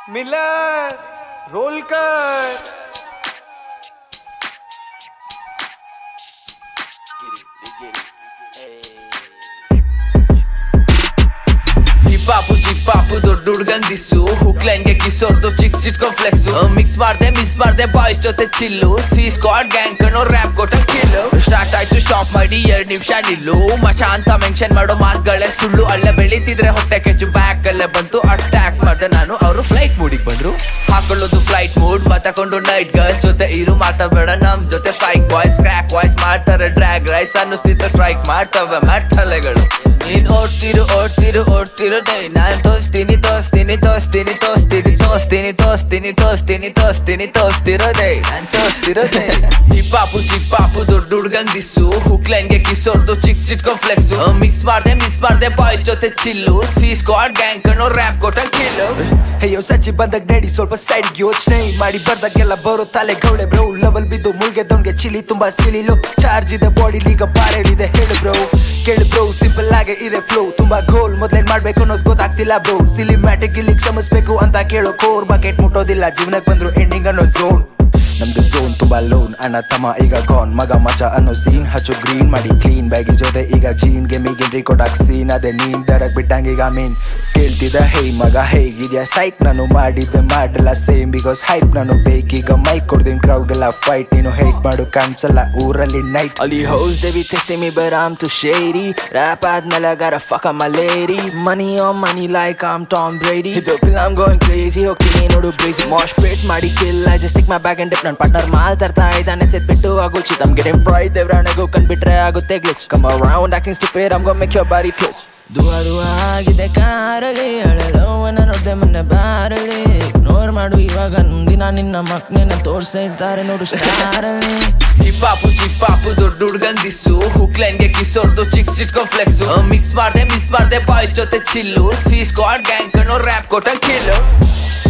Miller roll cut ಪಾಪು ಚಿಕ್ ಪಾಪು ದೊಡ್ಡ ಹುಡ್ಗನ್ ದಿಸ್ಸು ಹುಕ್ ಲೈನ್ಗೆ ಕಿಸೋರ್ದು ಚಿಕ್ಸ್ ಇಟ್ಕೊಂಡ್ ಫ್ಲೆಕ್ಸ್ ಮಿಕ್ಸ್ ಮಾಡ್ದೆ ಮಿಸ್ ಮಾಡ್ದೆ ಬಾಯ್ಸ್ ಜೊತೆ ಚಿಲ್ಲು ಸಿ ಸ್ಕ್ವಾಡ್ ಗ್ಯಾಂಗ್ ಕಣೋ ರ್ಯಾಪ್ ಕೊಟ್ಟ ಕಿಲ್ಲು ಸ್ಟಾರ್ಟ್ ಆಯ್ತು ಸ್ಟಾಪ್ ಮಾಡಿ ಎರಡ್ ನಿಮಿಷ ನಿಲ್ಲು ಮಶ ಅಂತ ಮೆನ್ಷನ್ ಮಾಡೋ ಮಾತುಗಳೇ ಸುಳ್ಳು ಅಲ್ಲೇ ಬೆಳೀತಿದ್ರೆ ಹೊಟ್ಟೆ ಕೆಚ್ಚು ಬ್ಯಾಕ್ ಅಲ್ಲೇ ಬಂತು ಅಟ್ಯಾಕ್ ಮಾಡ್ದೆ ನಾನು ಅವರು ಫ್ಲೈಟ್ ಮೂಡಿಗೆ ಬಂದ್ರು ಹಾಕೊಳ್ಳೋದು ಫ್ಲೈಟ್ ಮೂಡ್ ಮಾತಾಕೊಂಡು ನೈಟ್ ಗರ್ಲ್ ಜೊತೆ ಇರು ಮಾತಾಡಬೇಡ ನಮ್ ಜೊತೆ ಸ್ಟ್ರೈಕ್ ಬಾಯ್ಸ್ ಕ್ರ್ಯಾಕ್ ವಾಯ್ಸ್ ಮಾಡ್ತಾರೆ ಡ್ರ್ಯಾಗ್ ರೈಸ್ ಅನ್ನಿಸ್ತಿತ್ತು ಸ್ಟ್ರೈಕ್ ಮಾಡ್ತವೆ ಮಾಡ್ತಲೆಗಳು ನೀನ್ ಓಡ್ತಿರು ಓಡ್ತಿರು ಓಡ್ತಿರು ಡೇ ನಾನ್ ತೋರಿಸ್ತೀನಿ ತೋರಿಸ್ತೀನಿ ತೋರಿಸ್ತೀನಿ ತೋರಿಸ್ತೀನಿ ತೋರಿಸ್ತೀನಿ ತೋರಿಸ್ತೀನಿ ತೋರಿಸ್ತೀನಿ ತೋರಿಸ್ತೀನಿ ತೋರಿಸ್ತಿರೋದೇ ನಾನ್ ತೋರಿಸ್ತಿರೋದೇ ಈ ಪಾಪು ಚಿಕ್ ಪಾಪು ದೊಡ್ಡ ಹುಡ್ಗಂಗ್ ದಿಸ್ಸು ಹುಕ್ ಲೈನ್ಗೆ ಕಿಸೋರ್ದು ಚಿಕ್ಸ್ ಇಟ್ಕೊಂಡ್ ಫ್ಲೆಕ್ಸ್ ಮಿಕ್ಸ್ ಮಾಡ್ದೆ ಮಿಸ್ ಮಾಡ್ದೆ ಬಾಯ್ಸ್ ಜೊತೆ ಚಿಲ್ಲು ಸಿ ಸ್ಕ್ವಾಡ್ ಗ್ಯಾಂಗ್ ಕಣೋ ರ್ಯಾಪ್ ಕೊಟ್ಟ ಕಿಲ್ಲು ಅಯ್ಯೋ ಸಚ್ಚಿ ಬಂದಾಗ ನಡಿ ಸ್ವಲ್ಪ ಸೈಡ್ ಯೋಚನೆ ಮಾಡಿ ಬರ್ದಾಗೆಲ್ಲ ಬರೋ ತಲೆ ಗೌಳೆ ಬ್ರೋ ಲೆವೆಲ್ ಬಿದ್ದು ಮುಳ್ಗೆ ದೊಂಗೆ ಚಿಲಿ ತುಂಬಾ ಸಿಲಿಲು ಚಾರ್ಜ್ ಇದೆ ಬಾಡಿ ಈಗ ಬಾರೆಡಿದೆ ಹೇಳು ಬ್ರೋ ಕೇಳು ಬ್ರೋ ಸಿಂಪಲ್ ಆಗಿ ಇದೆ ಫ್ಲೋ ತುಂಬಾ ಗೋಲ್ ಮೊದ್ಲೇನ್ ಮಾಡ್ಬೇಕು ಅನ್ನೋದು ಗೊತ್ತಾಗ್ತಿಲ್ಲ ಬ್ರೋ ಸಿಲಿಮ್ಯಾಟಿಕ್ ಇಲ್ಲಿ ಕ್ಷಮಿಸ್ಬೇಕು ಅಂತ ಕೇಳೋ ಕೋರ್ ಬಕೆಟ್ ಮುಟ್ಟೋದಿಲ್ಲ ಜೀವನಕ್ಕೆ ಬಂದ್ರು ಎಂಡಿಂಗ್ ಅನ್ನೋ ಝೋನ್ ನಮ್ದು ಝೋನ್ ತುಂಬಾ ಲೋನ್ ಅಣ್ಣ ತಮ್ಮ ಈಗ ಗಾನ್ ಮಗ ಮಜ ಅನ್ನೋ ಸೀನ್ ಹಚ್ಚು ಗ್ರೀನ್ ಮಾಡಿ ಕ್ಲೀನ್ ಬ್ಯಾಗಿ ಜೊತೆ ಈಗ ಜೀನ್ ಗೆಮಿಗೆ ಎಂಟ್ರಿ ಕೊಡಕ್ ಸೀನ್ ಅದೇ ನೀನ್ ಡೈರೆಕ್ಟ್ ಬಿಟ್ಟಂಗ ಈಗ ಮೀನ್ ಕೇಳ್ತಿದ್ದ ಹೇ ಮಗ ಹೇಗಿದ್ಯಾ ಸೈಕ್ ನಾನು ಮಾಡಿದ್ದೆ ಮಾಡಲ್ಲ ಸೇಮ್ ಬಿಕಾಸ್ ಹೈಪ್ ನಾನು ಬೇಕೀಗ ಮೈಕ್ ಕೊಡ್ತೀನಿ ಕ್ರೌಡ್ ಎಲ್ಲ ಫೈಟ್ ನೀನು ಹೇಟ್ ಮಾಡು ಕಾಣಿಸಲ್ಲ ಊರಲ್ಲಿ night All these hoes, they be testing me, but I'm too shady. Rap ಆದ್ಮೇಲೆ I gotta fuck on my lady. Money on money like I'm Tom Brady. ಇದು pill I'm going crazy. ಹೋಗ್ತೀನಿ ನೋಡು crazy. Mosh pit ಮಾಡಿ kill. I just stick my bag and dip. ನನ್ನ partner ಮಾಲ್ ತರ್ತಾ ಇದ್ದಾನೆ ಸೆಟ್ಬಿಟ್ಟು ಆಗೋ ಚಿತ್ I'm getting fried. ದೇವ್ರಾಣೆಗೂ ಕಂಡ್ಬಿಟ್ರೆ ಆಗುತ್ತೆ glitch. Come around acting stupid. I'm gonna make your body twitch. ದೂರ ದೂರ ಆಗಿದೆ ಕಾರಲ್ಲಿ ಅಳಲೋವನ್ನ ನೋಡ್ದೆ ಮೊನ್ನೆ ಬಾರಲಿ ಇಗ್ನೋರ್ ಮಾಡು ಇವಾಗ ಮುಂದಿನ ನಿನ್ನ ಮಕ್ಕಳನ್ನ ತೋರ್ಸ್ತಾ ಇರ್ತಾರೆ ನೋಡು ಸ್ಟಾರಲ್ಲಿ ಈ ಪಾಪು ಚಿಕ್ ಪಾಪು ದೊಡ್ಡ ಹುಡ್ಗನ್ ದಿಸ್ಸು ಹುಕ್ ಲೈನ್ಗೆ ಕಿಸೋರ್ದು ಚಿಕ್ಸ್ ಇಟ್ಕೊಂಡ್ ಫ್ಲೆಕ್ಸ್ ಮಿಕ್ಸ್ ಮಾಡ್ದೆ ಮಿಸ್ ಮಾಡ್ದೆ ಬಾಯ್ಸ್ ಜೊತೆ ಚಿಲ್ಲು ಸಿ ಸ್ಕ್ವಾಡ್ ಗ್ಯಾಂಗ್ ಕಣೋ ರ್ಯಾಪ್ ಕೊಟ್ಟ ಕಿಲ್ಲು